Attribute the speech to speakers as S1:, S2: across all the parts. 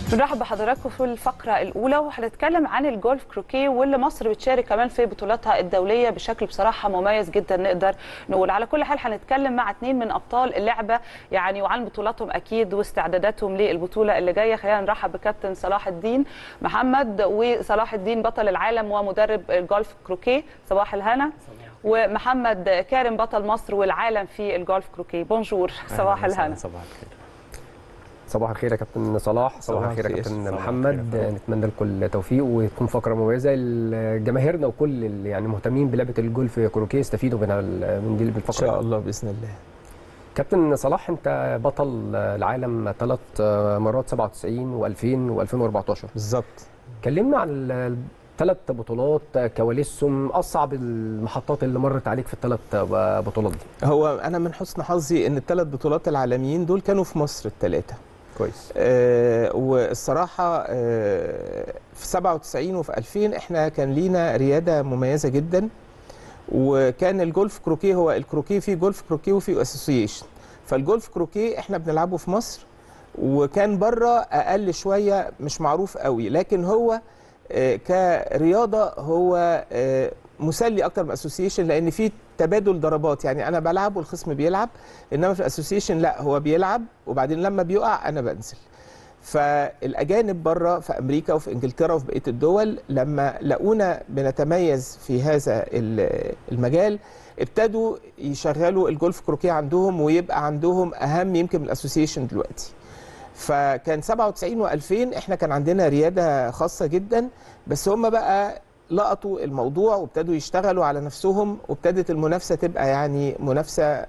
S1: بنرحب بحضراتكم في الفقرة الأولى وهنتكلم عن الجولف كروكيه واللي مصر بتشارك كمان في بطولاتها الدولية بشكل بصراحة مميز جدا نقدر نقول على كل حال هنتكلم مع اثنين من أبطال اللعبة يعني وعن بطولاتهم أكيد واستعداداتهم للبطولة اللي جاية خلينا نرحب بكابتن صلاح الدين محمد وصلاح الدين بطل العالم ومدرب الجولف كروكيه صباح الهنا ومحمد كارم بطل مصر والعالم في الجولف كروكيه بونجور صباح الهنا
S2: صباح الخير
S3: صباح الخير يا كابتن صلاح صباح
S2: صباح
S3: الخير يا
S2: الخير.
S3: كابتن
S2: صباح
S3: محمد
S2: الخير.
S3: نتمنى لكم التوفيق وتكون فقره مميزه لجماهيرنا وكل اللي يعني مهتمين بلعبه الجولف كروكيه يستفيدوا من ال- من دي
S2: ان
S3: بالفقره
S2: شاء الله باذن الله
S3: كابتن صلاح انت بطل العالم ثلاث مرات 97 و2000 و2014
S2: بالظبط
S3: كلمنا عن الثلاث بطولات كواليسهم اصعب المحطات اللي مرت عليك في الثلاث بطولات دي
S2: هو انا من حسن حظي ان الثلاث بطولات العالميين دول كانوا في مصر الثلاثه
S3: كويس
S2: آه والصراحه آه في 97 وفي 2000 احنا كان لينا رياده مميزه جدا وكان الجولف كروكيه هو الكروكيه فيه جولف كروكيه وفيه اسوسيشن فالجولف كروكيه احنا بنلعبه في مصر وكان بره اقل شويه مش معروف قوي لكن هو آه، كرياضه هو آه، مسلي اكتر من اسوسيشن لان في تبادل ضربات يعني انا بلعب والخصم بيلعب انما في الاسوسيشن لا هو بيلعب وبعدين لما بيقع انا بنزل فالاجانب بره في امريكا وفي انجلترا وفي بقيه الدول لما لقونا بنتميز في هذا ال- المجال ابتدوا يشغلوا الجولف كروكيه عندهم ويبقى عندهم اهم يمكن من الاسوسيشن دلوقتي فكان 97 و2000 احنا كان عندنا رياده خاصه جدا بس هم بقى لقطوا الموضوع وابتدوا يشتغلوا على نفسهم وابتدت المنافسه تبقى يعني منافسه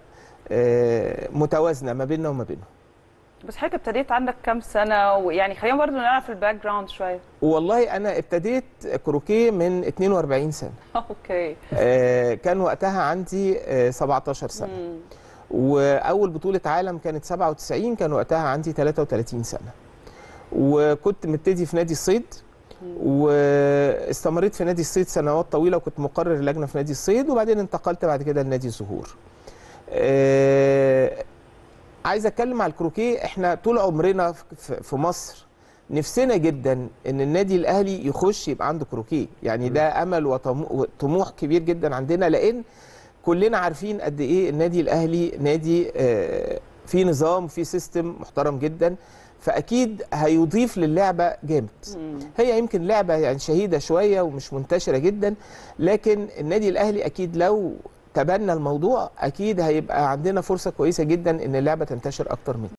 S2: آه، متوازنه ما بيننا وما بينهم
S1: بس حضرتك ابتديت عندك كام سنة ويعني خلينا برضو نعرف الباك جراوند شوية
S2: والله انا ابتديت كروكيه من 42 سنه
S1: اوكي
S2: آه، كان وقتها عندي آه، 17 سنه
S1: مم.
S2: واول بطوله عالم كانت 97 كان وقتها عندي 33 سنه وكنت مبتدي في نادي الصيد واستمريت في نادي الصيد سنوات طويله وكنت مقرر اللجنه في نادي الصيد وبعدين انتقلت بعد كده لنادي الزهور آه، عايز اتكلم على الكروكيه احنا طول عمرنا في في مصر نفسنا جدا ان النادي الاهلي يخش يبقى عنده كروكيه يعني ده امل وطمو- وطموح كبير جدا عندنا لان كلنا عارفين قد ايه النادي الاهلي نادي آه، فيه نظام فيه سيستم محترم جدا فاكيد هيضيف للعبه جامد
S1: مم.
S2: هي يمكن لعبه يعني شهيده شويه ومش منتشره جدا لكن النادي الاهلي اكيد لو تبنى الموضوع اكيد هيبقى عندنا فرصه كويسه جدا ان اللعبه تنتشر اكتر من